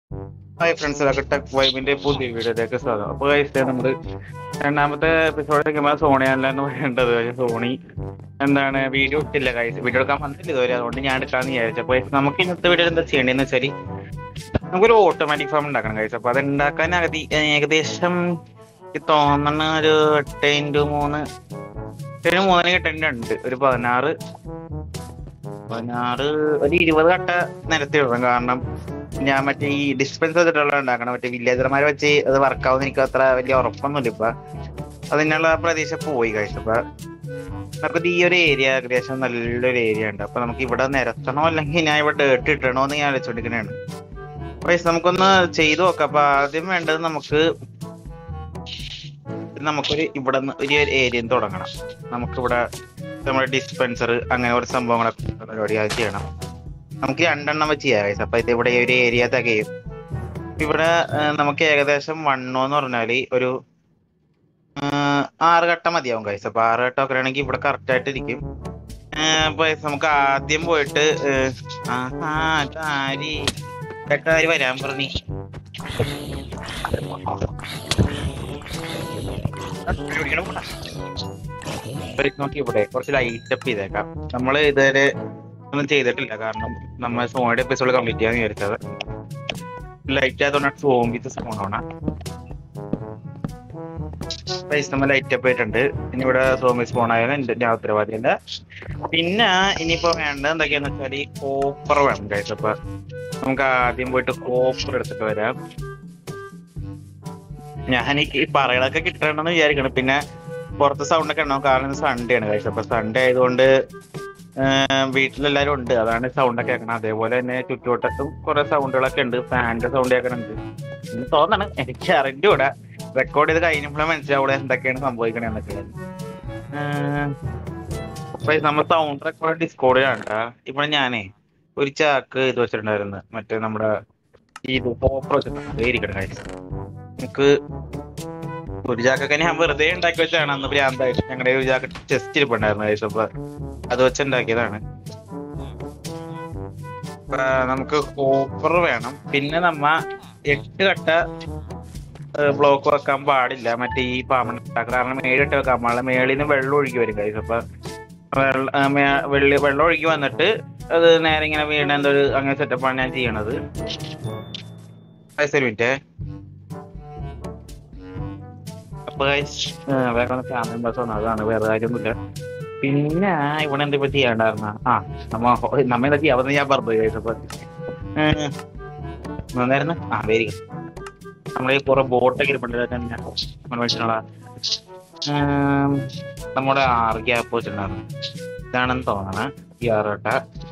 Hi friends ഇതൊക്കെ tech വൈബിന്റെ പുതിയ വീഡിയോയിലേക്ക് സ്വാഗതം അപ്പോൾ കഴിച്ചത് നമ്മൾ രണ്ടാമത്തെ എപ്പിസോഡ് നമ്മൾ സോണിയല്ല എന്ന് പറയേണ്ടത് സോണി എന്താണ് വീഡിയോ ഇട്ടില്ല കഴിച്ച് വീഡിയോ എടുക്കാൻ വന്നില്ല ഇതുവരെ അതുകൊണ്ട് ഞാൻ എടുക്കാമെന്ന് വിചാരിച്ചു അപ്പോൾ നമുക്ക് ഇന്നത്തെ വീഡിയോ എന്താ ചെയ്യേണ്ടതെന്ന് വെച്ചാൽ നമുക്കൊരു ഓട്ടോമാറ്റിക് ഫാം ഉണ്ടാക്കണം കഴിച്ചു അപ്പോൾ അത് ഉണ്ടാക്കാൻ അകതി ഏകദേശം എനിക്ക് തോന്നണ ഒരു എട്ട് ഇൻറ്റു മൂന്ന് ഒരു മൂന്നിന് കിട്ടേണ്ടതുണ്ട് ഒരു പതിനാറ് പതിനാറ് ഒരു ഇരുപത് കട്ട നിരത്തി ഇടണം കാരണം ഞാൻ മറ്റേ ഈ ഡിസ്പെൻസ് ചെയ്തിട്ടുള്ള ഉണ്ടാക്കണം മറ്റേ വില്ലേജർമാരെ വെച്ച് അത് വർക്കാവുന്ന എനിക്ക് അത്ര വലിയ ഉറപ്പൊന്നുമില്ല ഇപ്പൊ അതിനുള്ള പ്രതീക്ഷ പോയി കഴിച്ചു അപ്പൊ നമുക്ക് ഈ ഒരു ഏരിയ ഏകദേശം നല്ലൊരു ഏരിയ ഉണ്ട് അപ്പൊ നമുക്ക് ഇവിടെ നിരത്തണോ അല്ലെങ്കിൽ ഞാൻ ഇവിടെ ഡേട്ട് ഇട്ടണോ എന്ന് ഞാൻ ആലോചിച്ചോണ്ടിരിക്കണാണ് പൈസ നമുക്കൊന്ന് ചെയ്തു നോക്കാം അപ്പൊ ആദ്യം വേണ്ടത് നമുക്ക് നമുക്കൊരു ഇവിടെ നിന്ന് ഒരു ഏരിയ തുടങ്ങണം നമുക്കിവിടെ നമ്മുടെ ഡിസ്പെൻസർ അങ്ങനെ ഒരു സംഭവങ്ങളൊക്കെ പരിപാടി അത് ചെയ്യണം നമുക്ക് രണ്ടെണ്ണം വെച്ച് ചെയ്യാം guys. അപ്പൊ ഇത് ഇവിടെ ഈ ഒരു ഏരിയ തികയും ഇവിടെ ആ, നമുക്ക് ഏകദേശം വണ്ണോ എന്ന് പറഞ്ഞാല് ഒരു ആ, ആറ് ഘട്ടം മതിയാവും കൈസ് അപ്പൊ ആറ് ഘട്ടം ഒക്കെ ആണെങ്കിൽ ഇവിടെ കറക്റ്റ് ആയിട്ട് ഇരിക്കും ആ, അപ്പൊ guys, നമുക്ക് ആദ്യം പോയിട്ട് ആ, ആഹാ കാരി കാരി വരാൻ പറഞ്ഞി നോക്കി ഇവിടെ കുറച്ച് ലൈറ്റ് അപ്പ് ചെയ്തേക്കാം നമ്മൾ ഇതുവരെ ഒന്നും ചെയ്തിട്ടില്ല കാരണം നമ്മൾ സോണിയുടെ എപ്പിസോഡ് കംപ്ലീറ്റ് ചെയ്യാന്ന് വിചാരിച്ചത് ലൈറ്റ് ആയതുകൊണ്ടാണ് സോം വിത്ത് സോണോണ പൈസ നമ്മൾ ലൈറ്റ് അപ്പ് ആയിട്ടുണ്ട് ഇനി ഇവിടെ സോമി സ്പോൺ ആയാലും എന്റെ ഞാൻ ഉത്തരവാദിയല്ല പിന്നെ ഇനിയിപ്പോ വേണ്ടത് എന്തൊക്കെയാന്ന് വെച്ചാൽ ഈ കോപ്പർ വേണം കഴിച്ച അപ്പൊ നമുക്ക് ആദ്യം പോയിട്ട് കോപ്പർ എടുത്തിട്ട് വരാം ഞാൻ ഈ പറയണൊക്കെ കിട്ടണമെന്ന് വിചാരിക്കണം പിന്നെ പുറത്ത് സൗണ്ട് ഒക്കെ ഉണ്ടാവും കാരണം സൺഡേ ആണ് കഴിച്ചത് അപ്പൊ സൺഡേ ആയതുകൊണ്ട് ആഹ് വീട്ടിലെല്ലാരും ഉണ്ട് അതാണ് സൗണ്ട് ഒക്കെ കേൾക്കണം അതേപോലെ തന്നെ ചുറ്റുവട്ടത്തും കുറെ സൗണ്ടുകളൊക്കെ ഉണ്ട് ഫാനിന്റെ സൗണ്ട് കേൾക്കണുണ്ട് എന്ന് തോന്നണം എനിക്ക് അറിഞ്ഞൂടാ റെക്കോർഡ് ചെയ്ത് കഴിഞ്ഞപ്പോഴാണ് മനസ്സിലാവിടെ എന്തൊക്കെയാണ് സംഭവിക്കണേ എന്നൊക്കെയാണ് ആഹ് അപ്പൊ നമ്മൾ സൗണ്ട് റെക്കോർഡ് ഡിസ്കോഡിലാണ് ഇവിടെ ഞാനേ ഒരു ചാക്ക് ഇത് വെച്ചിട്ടുണ്ടായിരുന്നു മറ്റേ നമ്മുടെ ഇത് പോപ്പർ വെച്ചിട്ടുണ്ട് ഇരിക്കട്ടെ കാര്യം നമുക്ക് ഒരു ചാക്കൊക്കെ ഞാൻ വെറുതെ ഉണ്ടാക്കി വെച്ചാണ് അന്ന് ഭ്രാന്തായിട്ട് ഞങ്ങളുടെ ഒരു ചാക്ക് ചെസ്റ്റ് ഇരിപ്പുണ്ടായിരുന്നു കഴിച്ചു അപ്പൊ അത് വെച്ചുണ്ടാക്കിയതാണ് അപ്പൊ നമുക്ക് കോപ്പർ വേണം പിന്നെ നമ്മ എട്ട് കട്ട ബ്ലോക്ക് വെക്കാൻ പാടില്ല മറ്റേ ഈ പാമ്പ് കാരണം ഏഴിട്ട് വെക്കാൻ പാടില്ല മേളിൽ നിന്ന് വെള്ളം ഒഴുകി വരും കഴിച്ചു അപ്പൊ വെള്ള- ആ, മേ- വെള്ളി വെള്ളം ഒഴുകി വന്നിട്ട് അത് നേരെ ഇങ്ങനെ വീണ എന്തോ ഒരു അങ്ങനെ സെറ്റപ്പാണ് ഞാൻ ചെയ്യണത് ഒരു മിനിറ്റേ അപ്പൊ guys, ആ, വേറെ ഫാമിലി ബസ് വന്നു അതാണ് വേറെ കാര്യമൊന്നുമില്ല പിന്നെ ഇവിടെ എന്തിപ്പോ ചെയ്യാണ്ടായിരുന്ന ആ നമ്മ ഹോ- നമ്മ എന്താ ചെയ്യാവുന്ന ഞാൻ പറഞ്ഞു guys. അപ്പൊ എന്തായിരുന്നു ആ വെരി നമ്മളെ കുറെ ബോട്ടൊക്കെ ഇരിപ്പുണ്ട് മനസ്സിലുള്ള നമ്മുടെ ആറ് ഗ്യാപ്പ് വെച്ചിട്ടുണ്ടായിരുന്നു ഇതാണെന്ന് തോന്നണ ഈ ആറോട്ട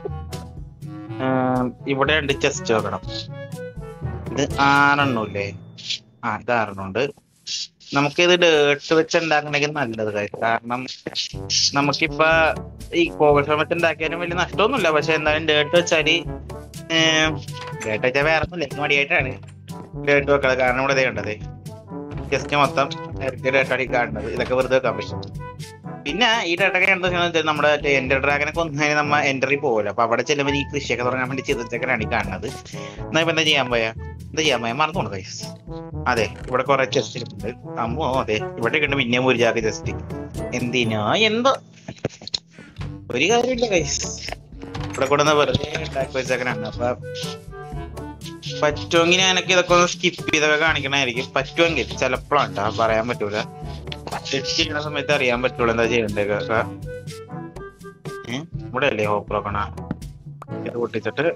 ഇവിടെ ഉണ്ട് ചെസ്റ്റ് വെക്കണം ഇത് ആറെണ്ണമില്ലേ ആ ഇത് ആറെണ്ണമുണ്ട് നമുക്കിത് ഡേട്ട് വെച്ച് ഉണ്ടാക്കണമെങ്കിൽ നല്ലത് കാര്യം കാരണം നമുക്കിപ്പോ ഈ കോവിഡ് സമയത്ത് ഉണ്ടാക്കിയാലും വലിയ നഷ്ടമൊന്നുമില്ല പക്ഷെ എന്തായാലും ഡേട്ട് വെച്ചാല് ഡേട്ട് വെച്ചാൽ വേറെ ഒന്നുമില്ല എനിക്ക് മടിയായിട്ടാണ് ഡേട്ട് വെക്കണത് കാരണം ഇവിടെ ഇതേ കണ്ടത് ജസ്റ്റ് മൊത്തം ഡേട്ടാണ് ഈ കാണുന്നത് ഇതൊക്കെ വെറുതെ വെക്കാൻ പറ്റും പിന്നെ ഈ ഡേട്ടൊക്കെ എന്താ വെച്ചാൽ നമ്മുടെ എൻഡർ ഡ്രാഗനെ കൊന്നതിന് നമ്മ എൻട്രി പോകില്ല അപ്പൊ അവിടെ ചെല്ലുമ്പോൾ ഈ കൃഷിയൊക്കെ തുടങ്ങാൻ വേണ്ടി ചെയ്തിട്ടൊക്കെയാണ് ഈ കാണുന്നത് എന്നാ ഇപ്പൊ എന്താ ചെയ്യാൻ പോയാ എന്താ ചെയ്യാൻ പോയാ മറന്നു കൈസ് അതെ ഇവിടെ കുറെ ചെസ്റ്റ് ഉണ്ട് അമ്മോ അതെ ഇവിടെ ഉണ്ട് പിന്നെയും ഒരു ജാതി ചെസ്റ്റ് എന്തിനാ എന്തോ ഒരു കാര്യമില്ല കൈസ് ഇവിടെ കൊണ്ടുവന്ന വെറുതെ ഉണ്ടാക്കി വെച്ചേക്കനാണ് അപ്പൊ പറ്റുമെങ്കിൽ ഞാനൊക്കെ ഇതൊക്കെ ഒന്ന് സ്കിപ്പ് ചെയ്തൊക്കെ കാണിക്കണായിരിക്കും പറ്റുമെങ്കിൽ ചിലപ്പോഴാണ് ട്ടാ, പറയാൻ പറ്റൂല ടെസ്റ്റ് ചെയ്യുന്ന സമയത്ത് അറിയാൻ പറ്റുള്ളൂ എന്താ ചെയ്യണ്ടേക്കൊക്കെ ഏഹ് ഇവിടെ അല്ലേ ഹോപ്പ് നോക്കണ ഇത് പൊട്ടിച്ചിട്ട്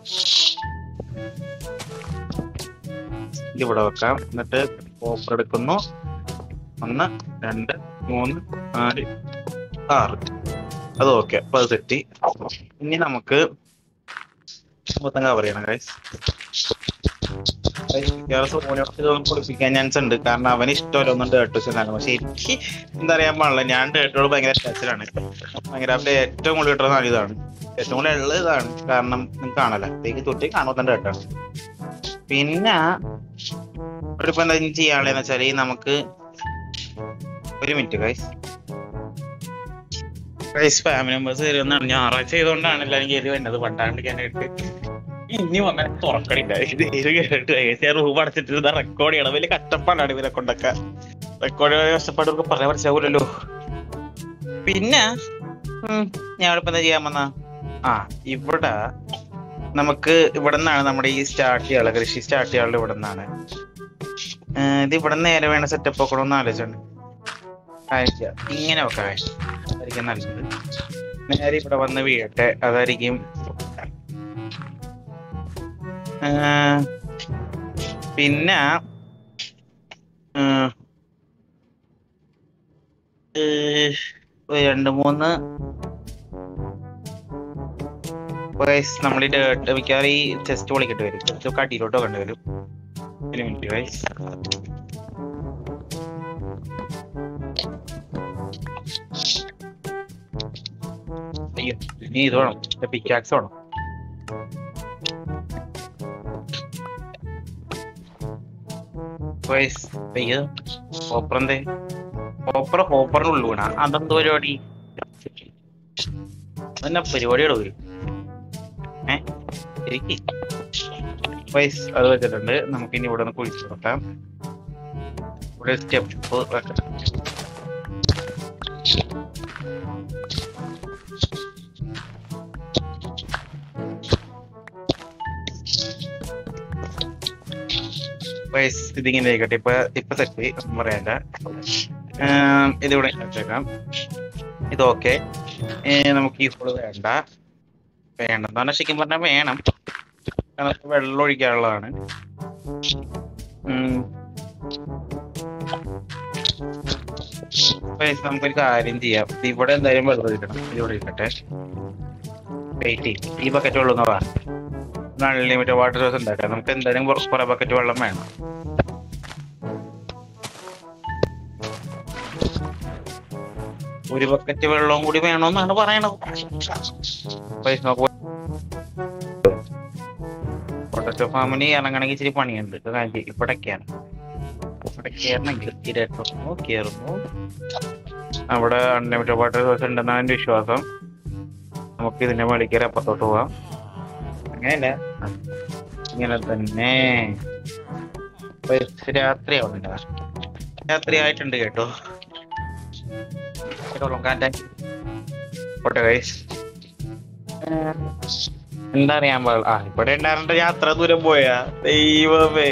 ഇത് ഇവിടെ വെക്കാം എന്നിട്ട് ഓഫർ എടുക്കുന്നു ഒന്ന് രണ്ട് മൂന്ന് നാല് ആറ് അത് ഓക്കെ അപ്പൊ അത് സെറ്റ് ഇനി നമുക്ക് മൊത്തം കവർ ചെയ്യണം ഗൈസ് പൊളിപ്പിക്കാൻ ചാൻസ് ഉണ്ട് കാരണം അവന് ഇഷ്ടമല്ല ഒന്നും ഡേട്ട് വെച്ചാൽ പക്ഷെ എനിക്ക് എന്താ അറിയാൻ പാടില്ല ഞാൻ ഡേട്ടോട് ഭയങ്കര അറ്റാച്ചിലാണ് ഭയങ്കര അവിടെ ഏറ്റവും കൂടുതൽ കിട്ടുന്ന ഇതാണ് ഏറ്റവും കൂടുതൽ ഉള്ളത് ഇതാണ് കാരണം നിങ്ങൾക്ക് കാണല തേക്ക് തൊട്ടി കാണാത്ത ഡേട്ടാണ് പിന്നെ ഇവിടെ ഇപ്പൊ എന്താ ഇനി ചെയ്യാനുള്ളതെന്ന് വെച്ചാല് നമുക്ക് ഒരു minute guys guys family members കയറി വന്നാണ് ഞായറാഴ്ച ചെയ്തുകൊണ്ടാണ് എല്ലാവരും കയറി വരുന്നത് പണ്ടാണ്ടിരിക്കാനായിട്ട് ഇനി വന്ന തുറക്കണില്ല ഇത് ഇത് കേട്ട് ഏസിയ റൂം അടച്ചിട്ടിരുന്ന റെക്കോർഡ് ചെയ്യണം വലിയ കഷ്ടപ്പാടാണ് ഇവരെ കൊണ്ടൊക്കെ റെക്കോർഡ് കഷ്ടപ്പാടൊക്കെ പറയാൻ മനസ്സിലാവൂലല്ലോ പിന്നെ ഉം, ഞാൻ ഇപ്പൊ എന്താ ചെയ്യാൻ വന്ന ആ ഇവിടെ നമുക്ക് ഇവിടെ നിന്നാണ് നമ്മുടെ ഈ സ്റ്റാർട്ട് ചെയ്യാനുള്ള കൃഷി സ്റ്റാർട്ട് ചെയ്യാനുള്ള ഇവിടെ നിന്നാണ് ഇത് ഇവിടെ നേരെ വേണ സെറ്റപ്പ് ഒക്കെ ഒന്ന് ആലോചിച്ചുണ്ട് അയക്കാം ഇങ്ങനെ ഒക്കെ അതായിരിക്കും നല്ലത് നേരെ ഇവിടെ വന്ന് വീഴട്ടെ അതായിരിക്കും ആ, പിന്നെ ആ, ഏ, ഒരു രണ്ട് മൂന്ന് വയസ്സ് നമ്മൾ ഈ ഡേട്ട് മിക്കവാറും ഈ ചെസ്റ്റ് പൊളിക്കേണ്ടി വരും കുറച്ച് കടിയിലോട്ടോ കണ്ടു വരും ഒരു മിനിറ്റ് വയസ്സ് അയ്യോ ഇനി ഇത് വേണം പിക്കാക്സ് വേണം വയസ്സ് അയ്യോ ഓപ്പർ എന്തേ ഓപ്പർ ഹോപ്പറിന്റെ ഉള്ളു വീണ അതെന്ത് പരിപാടി അതന്നെ പരിപാടിയുടെ ഒരു ഏ ശരിക്ക് വയസ്സ് അത് വെച്ചിട്ടുണ്ട് നമുക്ക് ഇനി ഇവിടെ നിന്ന് കുഴിച്ചു നോക്കാം ഇവിടെ സ്റ്റെപ്പ് വെക്കാം വയസ്സ് ഇതിങ്ങനെ ആയിക്കോട്ടെ ഇപ്പൊ ഇപ്പൊ സെറ്റ് പറയണ്ട ആം, ഇതിവിടെ വെച്ചേക്കാം ഇത് ഓക്കെ നമുക്ക് ഈ ഫുള്ള് വേണ്ട വേണ്ടെന്ന് പറഞ്ഞാൽ ശരിക്കും പറഞ്ഞാൽ വേണം കാരണം ഇത് വെള്ളം ഒഴിക്കാനുള്ളതാണ് ഉം. Guys, നമുക്കൊരു കാര്യം ചെയ്യാം ഇത് ഇവിടെ എന്തായാലും വെള്ളം ഒഴിക്കണം ഇതിവിടെ ഇരിക്കട്ടെ വെയിറ്റ് ഈ ബക്കറ്റ് വെള്ളം വാ അൺലിമിറ്റഡ് വാട്ടർ സോഴ്സ് ഉണ്ടാക്കാം നമുക്ക് എന്തായാലും കുറ- കുറെ ബക്കറ്റ് വെള്ളം വേണം ഒരു ബക്കറ്റ് വെള്ളവും കൂടി വേണമെന്നാണ് പറയണത് പൈസ പൊട്ടറ്റോ ഫാമിന് ഇറങ്ങണമെങ്കിൽ ഇച്ചിരി പണിയുണ്ട് ഇത് കാര്യം ചെയ്യ്. ഇവിടെ കയറണം ഇവിടെ കയറണമെങ്കിൽ സ്ഥിരമായിട്ട് കയറുന്നു അവിടെ അൺലിമിറ്റഡ് വാട്ടർ സോഴ്സ് ഉണ്ടെന്നാണ് എൻ്റെ വിശ്വാസം നമുക്ക് ഇതിന്റെ മേളിക്കര അപ്പുറത്തോട്ട് പോവാം അങ്ങനെയല്ല ഇങ്ങനെ തന്നെ ഇപ്പൊ രാത്രി ആവുന്നില്ല രാത്രി ആയിട്ടുണ്ട് കേട്ടോ കേട്ടോളാം കാറ്റാൻ പോട്ടെ ഗൈസ് എന്താ അറിയാൻ പാടില്ല ആ ഇവിടെ ഉണ്ടായിരുന്ന യാത്ര ദൂരം പോയാ ദൈവമേ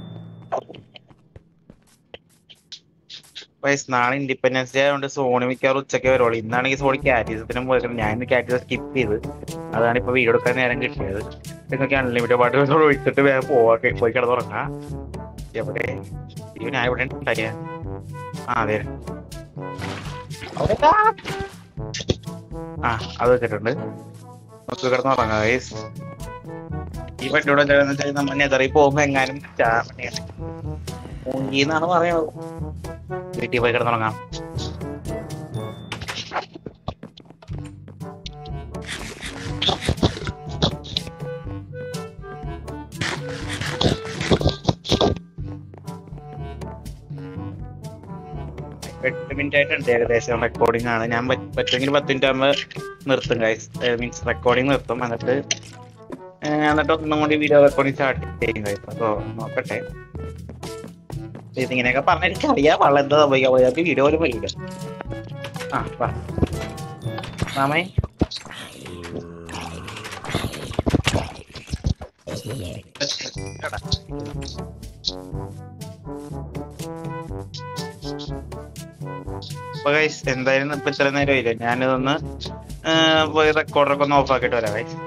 വയസ്സ് നാളെ ഇൻഡിപെൻഡൻസ് ഡേ ആയതുകൊണ്ട് സോണി മിക്കവാറും ഉച്ചയ്ക്ക് വരുള്ളൂ ഇന്നാണെങ്കിൽ സോണി കാറ്റീസത്തിനും പോയത് ഞാൻ ഇന്ന് കാറ്റീസ് സ്കിപ്പ് ചെയ്ത് അതാണ് ഇപ്പൊ വീഡിയോ എടുക്കാൻ നേരം കിട്ടിയത് നിങ്ങൾക്ക് അൺലിമിറ്റഡ് പാട്ട് ഒഴിച്ചിട്ട് വേഗം പോവാ പോയി കിടന്നുറങ്ങാം എവിടെ അയ്യോ ഞാൻ ഇവിടെ ഉണ്ടാക്കിയ ആ അതെ ആ അത് വെച്ചിട്ടുണ്ട് നമുക്ക് കിടന്നുറങ്ങാം ഗൈസ് ഈ വണ്ടിയോടെ എന്താണെന്ന് വെച്ചാൽ നമ്മൾ നെതറിൽ പോകുമ്പോ എങ്ങാനും മൂങ്കിന്നാണ് പറയണത് വീട്ടിൽ പോയി കിടന്നുറങ്ങാം എട്ട് മിനിറ്റ് ആയിട്ടുണ്ട് ഏകദേശം റെക്കോർഡിംഗ് ആണ് ഞാൻ പറ്റ- പറ്റുമെങ്കിൽ പത്ത് മിനിറ്റ് ആകുമ്പോൾ നിർത്തും ഗൈസ് മീൻസ് റെക്കോർഡിംഗ് നിർത്തും എന്നിട്ട് ഏർ എന്നിട്ട് ഒന്നും കൂടി വീഡിയോ റെക്കോർഡിംഗ് സ്റ്റാർട്ട് ചെയ്യും ഗൈസ് അപ്പോൾ നോക്കട്ടെ ഇതിങ്ങനെയൊക്കെ പറഞ്ഞ എനിക്ക് അറിയാം വളരെ എന്താ സംഭവിക്കാൻ പോയത് വീഡിയോ പോലും വരില്ല ആ പറ മാമേ അപ്പൊ ഗൈസ് എന്തായാലും ഇപ്പൊ ഇത്ര നേരം ഇല്ല ഞാനിതൊന്ന് ഏർ പോയി റെക്കോർഡറൊക്കെ ഒന്ന് ഓഫ് ആക്കിയിട്ട് വരാം ഗൈസ്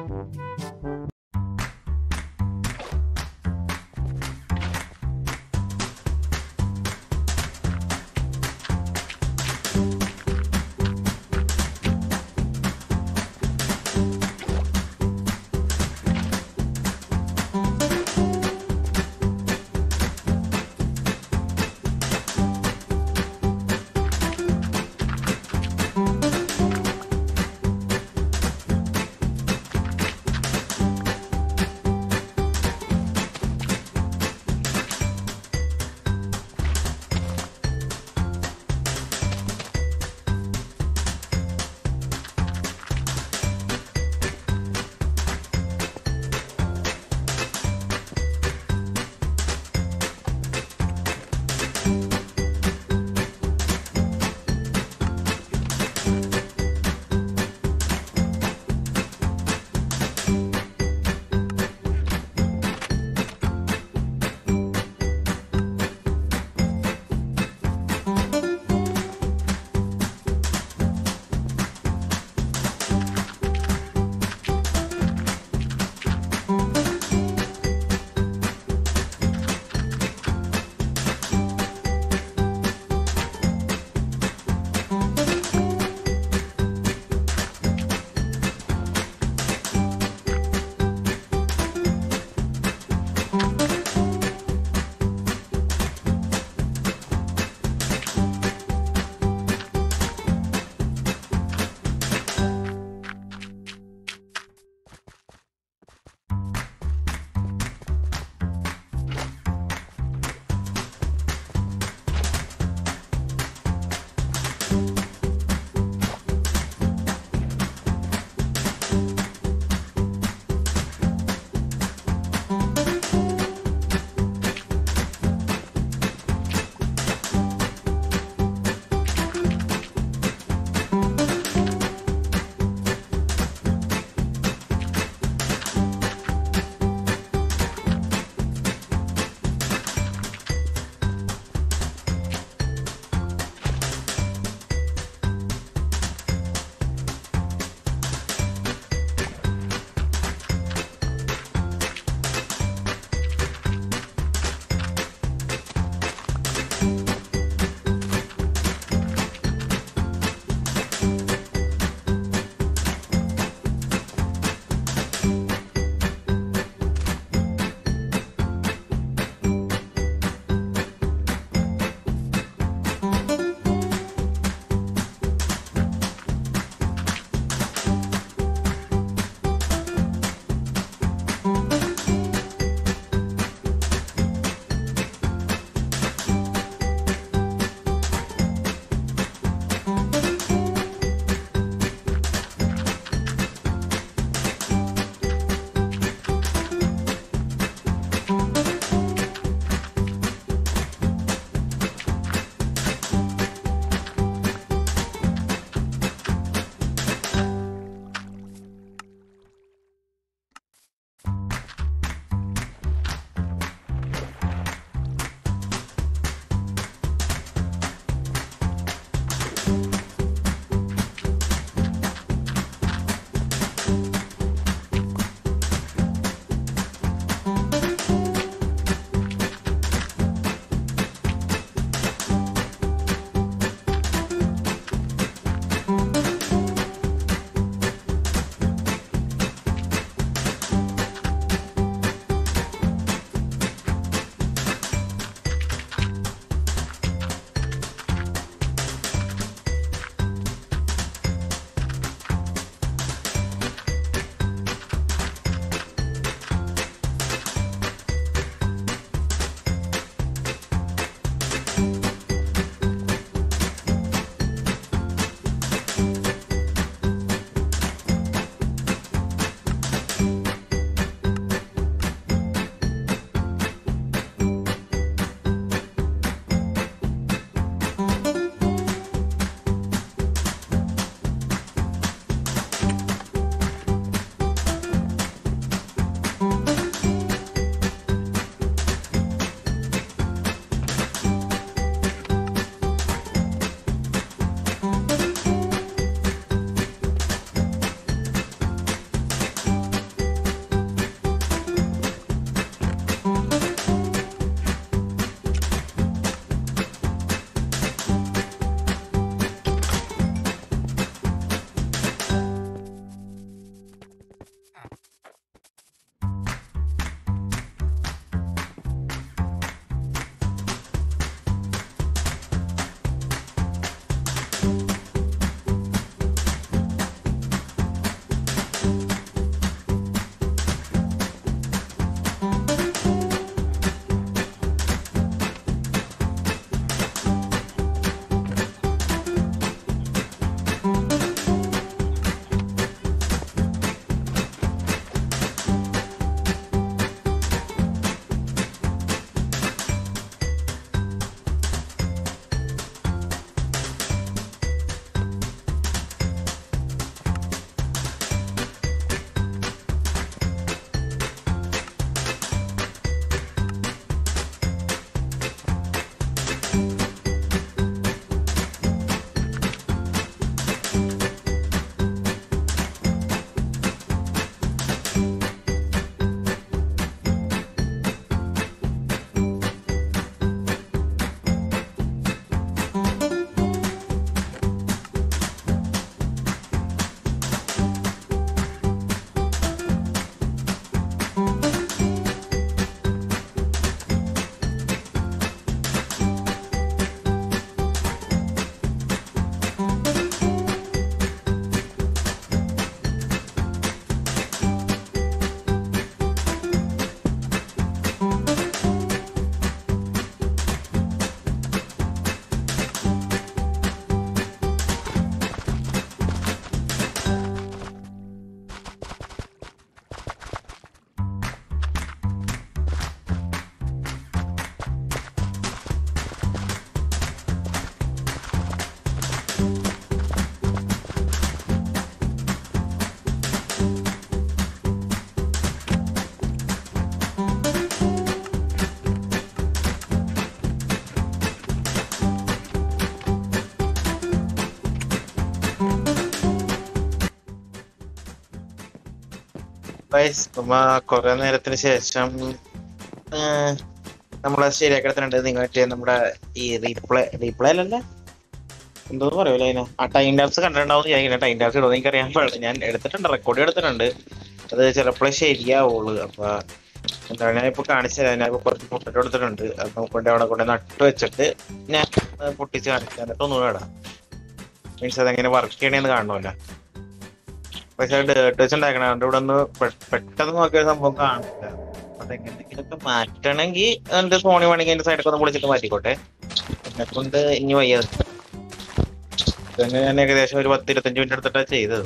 ഗൈസ് നമ്മ കുറെ നേരത്തിന് ശേഷം ഏഹ്, നമ്മളെ ശരിയാക്കിടത്തുണ്ട് നിങ്ങൾക്ക് നമ്മുടെ ഈ റീപ്ലേ റീപ്ലേ അല്ലല്ല എന്തോ പറയൂല അതിന് ആ ടൈം ടാപ്സ് കണ്ടിട്ടുണ്ടാവും ഞാൻ ടൈം ടാപ്സ് ഇടുന്നത് എനിക്കറിയാൻ പാടില്ല ഞാൻ എടുത്തിട്ടുണ്ട് റെക്കോർഡ് എടുത്തിട്ടുണ്ട് അത് ചിലപ്പോഴേ ശരിയാവുള്ളൂ അപ്പൊ എന്താണ് ഞാൻ ഇപ്പൊ കാണിച്ചു തരാം ഞാൻ ഇപ്പൊ കുറച്ച് പൊട്ടിട്ട് എടുത്തിട്ടുണ്ട് അത് നോക്കൊണ്ട് അവിടെ കൊണ്ട് നട്ട് വെച്ചിട്ട് ഞാൻ അത് പൊട്ടിച്ച് കാണിക്കാൻ എന്നിട്ട് ഒന്നുകൂടെ ഇടാം മീൻസ് അതെങ്ങനെ വർക്ക് ചെയ്യണേന്ന് കാണണമല്ലോ പക്ഷെ ഡേർട്ട് വെച്ച് ഉണ്ടാക്കണം അതുകൊണ്ട് ഇവിടെ ഒന്ന് പെ- പെട്ടെന്ന് നോക്കിയ സംഭവം കാണില്ല അതെങ്ങനെയെങ്കിലൊക്കെ മാറ്റണമെങ്കിൽ എന്റെ ഫോണിൽ വേണമെങ്കിൽ എന്റെ സൈഡൊക്കെ ഒന്ന് പൊളിച്ചിട്ട് മാറ്റിക്കോട്ടെ എന്നെ കൊണ്ട് ഇനി വയ്യ ഇതന്നെ ഞാൻ ഏകദേശം ഒരു പത്ത് ഇരുപത്തഞ്ച് മിനിറ്റ് എടുത്തിട്ടാണ് ചെയ്തത്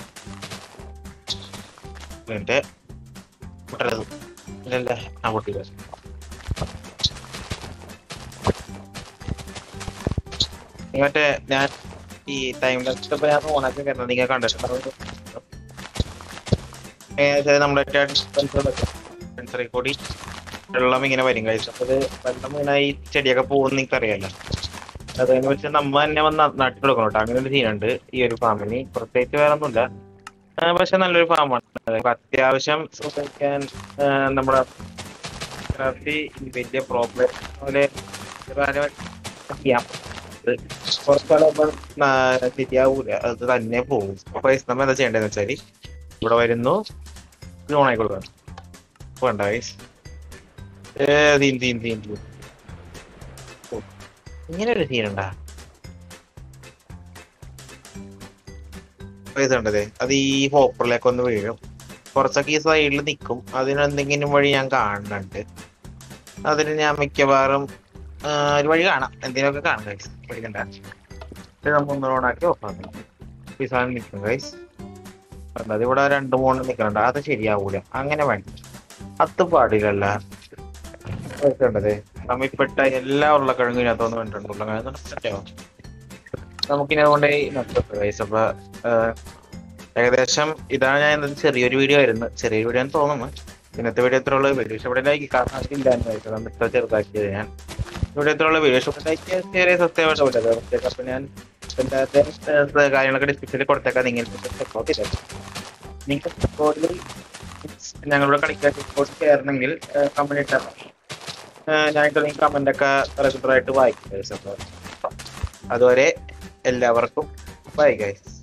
എന്റെ പൊട്ടരുത് ഇല്ലല്ല ആ പൊട്ടില്ല മറ്റേ ഞാൻ ഈ ടൈം ലാപ്സ് ഞാൻ ഓണാക്കി കയറുന്നത് നിങ്ങൾ കണ്ടിട്ടുണ്ടാവും ഏകദേശം നമ്മുടെ സെൻസറിൽ കൂടി വെള്ളം ഇങ്ങനെ വരും കഴിച്ചു അപ്പൊ ഇത് വെള്ളം ഇങ്ങനെ ഈ ചെടിയൊക്കെ പോകുന്ന നിങ്ങൾക്ക് അറിയാലോ അതിനെ വെച്ച് നമ്മ തന്നെ വന്ന് നട്ടു കൊടുക്കണം കേട്ടോ അങ്ങനെ ഒരു സീനുണ്ട് ഈ ഒരു ഫാമിന് പ്രത്യേകിച്ച് വേറെ ഒന്നുമില്ല ആ, പക്ഷെ നല്ലൊരു ഫാമാണ് അപ്പൊ അത്യാവശ്യം ഉപയോഗിക്കാൻ ആ, നമ്മുടെ ഇതിനകത്ത് ഈ വലിയ പ്രോബ്ലം പോലെ ചെയ്യാം ഇത് കുറച്ചാളുമ്പോൾ ശരിയാവൂല അത് തന്നെ പോകും അപ്പൊ guys നമ്മ എന്താ ചെയ്യേണ്ടതെന്ന് വെച്ചാല് ഇവിടെ വരുന്നു ഇത് ഓൺ ആയി കൊടുക്കണം വേണ്ട guys. ഏ തീൻ തീൻ തീൻ തീൻ ഓ, ഇങ്ങനെ ഒരു സീനുണ്ടാ ഇതുണ്ടതേ അത് ഈ ഹോപ്പറിലേക്ക് ഒന്ന് വീഴും കുറച്ചൊക്കെ ഈ സൈഡിൽ നിൽക്കും അതിനെന്തെങ്കിലും വഴി ഞാൻ കാണുന്നുണ്ട് അതിന് ഞാൻ മിക്കവാറും ആ, ഒരു വഴി കാണാം എന്തെങ്കിലുമൊക്കെ കാണാം ഗൈസ് പേടിക്കണ്ട ഇത് നമ്മ ഒന്ന് ഓണാക്കി ഓഫ് ആക്കണം ഈ സാധനം നിൽക്കും ഗൈസ് അത് ഇവിടെ രണ്ട് മൂന്ന് നിൽക്കണുണ്ട് അത് ശരിയാവൂല അങ്ങനെ വേണ്ട അത് പാടില്ലല്ല കണ്ടതേ നമ്മിപ്പെട്ട എല്ലാ ഉരുളക്കിഴങ്ങും ഇതിനകത്തൊന്നും വേണ്ടിട്ടുണ്ട് ഉരുളക്കിഴങ്ങ് നഷ്ടോ നമുക്കിനി അതുകൊണ്ട് നഷ്ടപ്പെട്ടു ഗൈസ് അപ്പൊ ആ, ഏകദേശം ഇതാണ് ഞാൻ ഇന്നത്തെ ചെറിയൊരു വീഡിയോ ആയിരുന്നു ചെറിയൊരു വീഡിയോ എന്ന് തോന്നുന്നു ഇന്നത്തെ വീഡിയോ എത്ര ഉള്ളത് വീഡിയോ ഇവിടെ ലൈക്ക് കാരണം അതില്ലായിരുന്നു ഇത്ര ചെറുതാക്കിയത് ഞാൻ ഇവിടെ എത്ര ഉള്ള വീഡിയോ ലൈക്ക് ചെറിയ സബ്സ്ക്രൈബ് ആവില്ല അപ്പൊ ഞാൻ എല്ലാത്തെ ഏഹ്, കാര്യങ്ങളൊക്കെ ഡിസ്ക്രിപ്ഷനിൽ കൊടുത്തേക്കാം നിങ്ങൾ സപ്പോർട്ട് ചെയ്തേക്കാം നിങ്ങൾക്ക് സപ്പോർട്ടിൽ ഞങ്ങളുടെ കളിക്കാൻ സപ്പോർട്ട് കയറണമെങ്കിൽ കമന്റ് ഇട്ടാൽ ഞാൻ കമന്റ് ഒക്കെ റെഗുലർ ആയിട്ട് വായിക്കും guys. അപ്പൊ അതുവരെ എല്ലാവർക്കും ബൈ ഗൈസ്